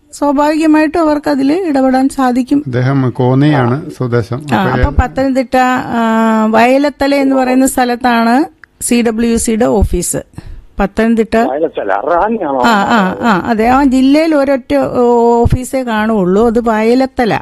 സ്വാഭാവികമായിട്ടും അവർക്ക് അതിൽ ഇടപെടാൻ സാധിക്കും അദ്ദേഹം കോന്നിയാണ് സ്വദേശം ആ, അപ്പൊ പത്തനംതിട്ട ആ, വയലത്തല എന്ന് പറയുന്ന സ്ഥലത്താണ് സി ഡബ്ല്യു സിയുടെ ഓഫീസ് പത്തനംതിട്ട വയലത്തല റാന്നിയാണോ ആ ആ ആ അതെ ആ ജില്ലയിൽ ഒരൊറ്റ ഓ, ഓഫീസേ കാണുള്ളൂ അത് വയലത്തല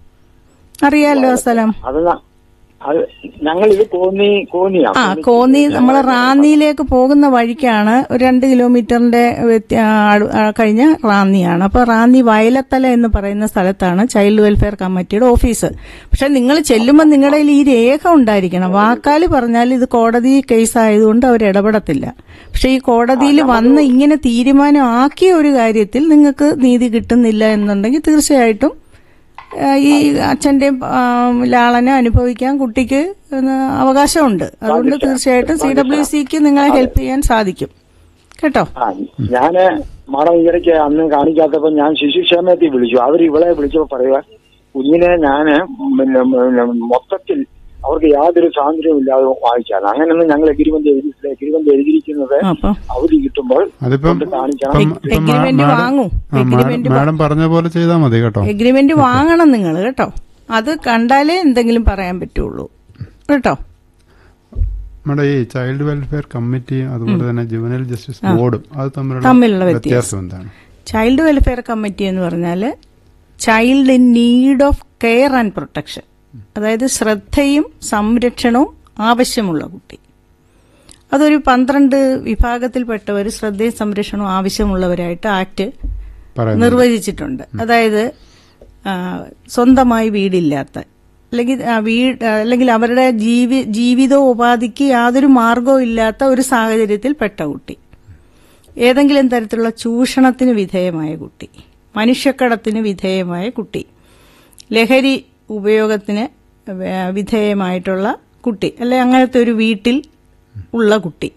അറിയാലോ ആ സ്ഥലം അത് ന- അത് ഞങ്ങൾ ഇത് കോന്നി കോന്നിയാണ് ആ കോന്നി നമ്മൾ റാന്നിയിലേക്ക് പോകുന്ന വഴിക്കാണ് ഒരു രണ്ട് കിലോമീറ്ററിന്റെ വ്യത്യ- ആ, അടു- ആ, കഴിഞ്ഞ റാന്നിയാണ് അപ്പൊ റാന്നി വയലത്തല എന്ന് പറയുന്ന സ്ഥലത്താണ് ചൈൽഡ് വെൽഫെയർ കമ്മിറ്റിയുടെ ഓഫീസ് പക്ഷെ നിങ്ങൾ ചെല്ലുമ്പോൾ നിങ്ങളുടെ കയ്യിൽ ഈ രേഖ ഉണ്ടായിരിക്കണം വാക്കാല് പറഞ്ഞാൽ ഇത് കോടതി കേസ് ആയതുകൊണ്ട് അവർ ഇടപെടത്തില്ല പക്ഷെ ഈ കോടതിയിൽ വന്ന് ഇങ്ങനെ തീരുമാനം ആക്കിയ ഒരു കാര്യത്തിൽ നിങ്ങൾക്ക് നീതി കിട്ടുന്നില്ല എന്നുണ്ടെങ്കിൽ തീർച്ചയായിട്ടും ഏഹ് ഈ അച്ഛന്റെയും ലാളനെ അനുഭവിക്കാൻ കുട്ടിക്ക് ഒന്ന് അവകാശമുണ്ട് അതുകൊണ്ട് തീർച്ചയായിട്ടും സി ഡബ്ല്യു സിക്ക് നിങ്ങളെ ഹെൽപ്പ് ചെയ്യാൻ സാധിക്കും കേട്ടോ ആ ഞാന് മാഡം ഇടയ്ക്ക് അന്ന് കാണിക്കാത്തപ്പോ ഞാൻ ശിശുക്ഷേമത്തിൽ വിളിച്ചു അവർ ഇവളെ വിളിച്ചപ്പോ പറയുക കുഞ്ഞിനെ ഞാന് പിന്നെ പിന്നെ മൊത്തത്തിൽ അവർക്ക് യാതൊരു സ്വാതന്ത്ര്യവും ഇല്ലാതെ വായിച്ചാണ് അങ്ങനെയൊന്നും ഞങ്ങൾ എഗ്രിമെന്റ് എഴുതിയിട്ടില്ല എഗ്രിമെന്റ് എഴുതിയിരിക്കുന്നത് അപ്പൊ അവധി കിട്ടുമ്പോൾ അതിപ്പം കൊണ്ട് കാണിക്കണം ഇപ്പം- ഇപ്പം മാ- എഗ്രിമെന്റ് മാഡം- വാങ്ങൂ. ആ, മാഡം- എഗ്രിമെന്റ് മാഡം പറഞ്ഞ പോലെ ചെയ്താൽ മതി കേട്ടോ എഗ്രിമെന്റ് വാങ്ങണം നിങ്ങൾ കേട്ടോ അത് കണ്ടാലേ എന്തെങ്കിലും പറയാൻ പറ്റുള്ളൂ കേട്ടോ നമ്മുടെ ഈ ചൈൽഡ് വെൽഫെയർ കമ്മിറ്റിയും അതുപോലെ തന്നെ ജുവനൽ ജസ്റ്റിസ് ബോർഡും അത് തമ്മിലുള്ള തമ്മിലുള്ള വ്യത്യാസം. വ്യത്യാസം എന്താണ് ചൈൽഡ് വെൽഫെയർ കമ്മിറ്റി എന്ന് പറഞ്ഞാൽ child in need of care and protection അതായത് ശ്രദ്ധയും സംരക്ഷണവും ആവശ്യമുള്ള കുട്ടി അതൊരു പന്ത്രണ്ട് വിഭാഗത്തിൽപ്പെട്ടവർ ശ്രദ്ധയും സംരക്ഷണവും ആവശ്യമുള്ളവരായിട്ട് ആക്ട് പറയുന്നത് നിർവചിച്ചിട്ടുണ്ട് അതായത് ആ, സ്വന്തമായി വീടില്ലാത്ത അല്ലെങ്കിൽ ആ, വീട് അല്ലെങ്കിൽ അവരുടെ ജീവി ജീവിതോപാധിക്ക് യാതൊരു മാർഗവും ഇല്ലാത്ത ഒരു സാഹചര്യത്തിൽ പെട്ട കുട്ടി ഏതെങ്കിലും തരത്തിലുള്ള ചൂഷണത്തിന് വിധേയമായ കുട്ടി മനുഷ്യക്കടത്തിന് വിധേയമായ കുട്ടി ലഹരി ഉപയോഗത്തിന് വേ- വിധേയമായിട്ടുള്ള കുട്ടി അല്ലെ അങ്ങനത്തെ ഒരു വീട്ടിൽ ഉള്ള കുട്ടി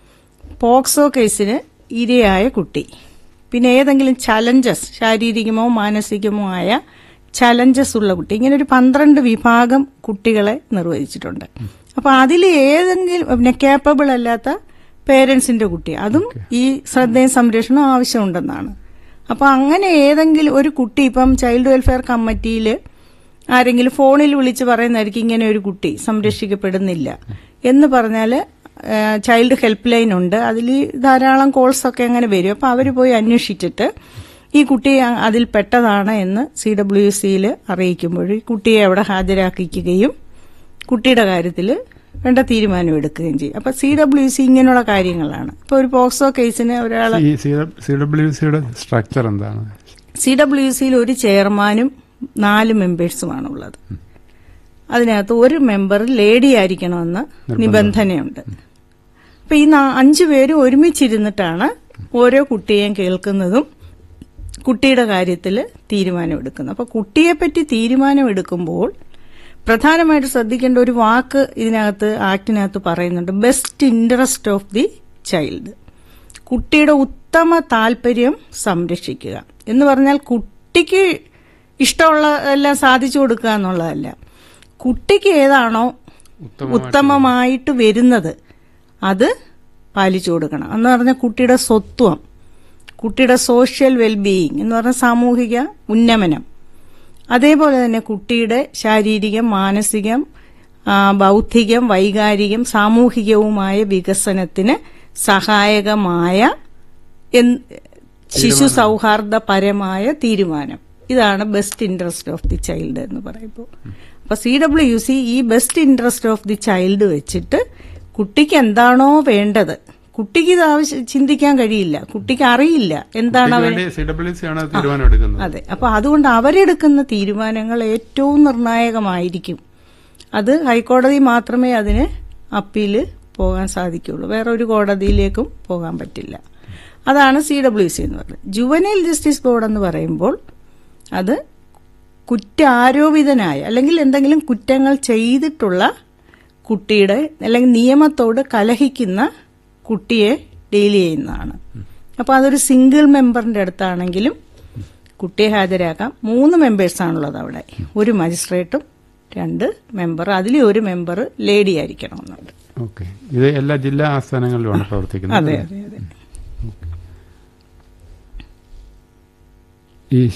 പോക്സോ കേസിന് ഇരയായ കുട്ടി പിന്നെ ഏതെങ്കിലും ചലഞ്ചസ് ശാരീരികമോ മാനസികമോ ആയ ചലഞ്ചസ് ഉള്ള കുട്ടി ഇങ്ങനെ ഒരു പന്ത്രണ്ട് വിഭാഗം കുട്ടികളെ നിർവചിച്ചിട്ടുണ്ട് അപ്പൊ അതിൽ ഏതെങ്കിലും പിന്നെ കേപ്പബിൾ അല്ലാത്ത പേരൻസിന്റെ കുട്ടി അതും ഈ ശ്രദ്ധയും സംരക്ഷണവും ആവശ്യമുണ്ടെന്നാണ് അപ്പൊ അങ്ങനെ ഏതെങ്കിലും ഒരു കുട്ടി ഇപ്പം ചൈൽഡ് വെൽഫെയർ കമ്മിറ്റിയിൽ ആരെങ്കിലും ഫോണിൽ വിളിച്ച് പറയുന്നതായിരിക്കും ഇങ്ങനെ ഒരു കുട്ടി സംരക്ഷിക്കപ്പെടുന്നില്ല എന്ന് പറഞ്ഞാൽ ചൈൽഡ് ഹെൽപ്പ് ലൈൻ ഉണ്ട് അതിൽ ധാരാളം കോൾസ് ഒക്കെ അങ്ങനെ വരും അപ്പോൾ അവർ പോയി അന്വേഷിച്ചിട്ട് ഈ കുട്ടി അ- അതിൽ പെട്ടതാണ് എന്ന് സി ഡബ്ല്യു സിയിൽ അറിയിക്കുമ്പോൾ ഈ കുട്ടിയെ അവിടെ ഹാജരാക്കിക്കുകയും കുട്ടിയുടെ കാര്യത്തിൽ വേണ്ട തീരുമാനം എടുക്കുകയും ചെയ്യും അപ്പൊ സി ഡബ്ല്യു സി ഇങ്ങനെയുള്ള കാര്യങ്ങളാണ് ഇപ്പൊ ഒരു പോക്സോ കേസിന് ഒരാൾ ഈ സി ഡബ്ല്യു സിയുടെ സ്ട്രക്ചർ എന്താണ് സി ഡബ്ല്യു സിയിൽ ഒരു ചെയർമാനും നാല് മെമ്പേഴ്സുമാണ് ഉള്ളത് അതിനകത്ത് ഒരു മെമ്പർ ലേഡി ആയിരിക്കണമെന്ന് നിബന്ധനയുണ്ട് അപ്പൊ ഈ നാ- അഞ്ചു പേരും ഒരുമിച്ചിരുന്നിട്ടാണ് ഓരോ കുട്ടിയെയും കേൾക്കുന്നതും കുട്ടിയുടെ കാര്യത്തിൽ തീരുമാനമെടുക്കുന്നത് അപ്പൊ കുട്ടിയെപ്പറ്റി തീരുമാനമെടുക്കുമ്പോൾ പ്രധാനമായിട്ട് ശ്രദ്ധിക്കേണ്ട ഒരു വാക്ക് ഇതിനകത്ത് ആക്ടിനകത്ത് പറയുന്നുണ്ട് best interest of the child കുട്ടിയുടെ ഉത്തമ താല്പര്യം സംരക്ഷിക്കുക എന്ന് പറഞ്ഞാൽ കുട്ടിക്ക് ഇഷ്ടമുള്ള എല്ലാം സാധിച്ചു കൊടുക്കുക എന്നുള്ളതല്ല കുട്ടിക്ക് ഏതാണോ ഉത്തമമായിട്ട് വരുന്നത് അത് പാലിച്ചു കൊടുക്കണം എന്ന് പറഞ്ഞാൽ കുട്ടിയുടെ സ്വത്വം കുട്ടിയുടെ സോഷ്യൽ വെൽബീയിങ് എന്ന് പറഞ്ഞാൽ സാമൂഹിക ഉന്നമനം അതേപോലെ തന്നെ കുട്ടിയുടെ ശാരീരികം മാനസികം ആ, ബൗദ്ധികം വൈകാരികം സാമൂഹികവുമായ വികസനത്തിന് സഹായകമായ എൻ- ശിശു സൗഹാർദ്ദപരമായ തീരുമാനം ഇതാണ് best interest of the child എന്ന് പറയുമ്പോൾ അപ്പൊ സി ഡബ്ല്യു യു സി ഈ best interest of the child വെച്ചിട്ട് കുട്ടിക്ക് എന്താണോ വേണ്ടത് കുട്ടിക്ക് ഇത് ആവശ്യം ചിന്തിക്കാൻ കഴിയില്ല കുട്ടിക്ക് അറിയില്ല എന്താണ് അവൻ സി ഡബ്ല്യു സി ആണ് തീരുമാനം എടുക്കുന്നത് അതെ അപ്പൊ അതുകൊണ്ട് അവരെടുക്കുന്ന തീരുമാനങ്ങൾ ഏറ്റവും നിർണായകമായിരിക്കും അത് ഹൈക്കോടതി മാത്രമേ അതിന് അപ്പീല് പോകാൻ സാധിക്കുള്ളൂ വേറെ ഒരു കോടതിയിലേക്കും പോകാൻ പറ്റില്ല അതാണ് സി ഡബ്ല്യു സി എന്ന് പറയുന്നത് ജുവനൈൽ ജസ്റ്റിസ് ബോർഡ് എന്ന് പറയുമ്പോൾ അത് കുറ്റാരോപിതനായ അല്ലെങ്കിൽ എന്തെങ്കിലും കുറ്റങ്ങൾ ചെയ്തിട്ടുള്ള കുട്ടിയുടെ അല്ലെങ്കിൽ നിയമത്തോട് കലഹിക്കുന്ന കുട്ടിയെ ഡീൽ ചെയ്യുന്നതാണ് അപ്പോൾ അതൊരു സിംഗിൾ മെമ്പറിന്റെ അടുത്താണെങ്കിലും കുട്ടിയെ ഹാജരാക്കാം മൂന്ന് മെമ്പേഴ്സാണുള്ളത് അവിടെ ഒരു മജിസ്ട്രേറ്റും രണ്ട് മെമ്പർ അതിൽ ഒരു മെമ്പർ ലേഡി ആയിരിക്കണമെന്നുണ്ട് ഓക്കെ ഇത് എല്ലാ ജില്ലാ ആസ്ഥാനങ്ങളിലുമാണ് പ്രവർത്തിക്കുന്നത് അതെ അതെ അതെ ഈ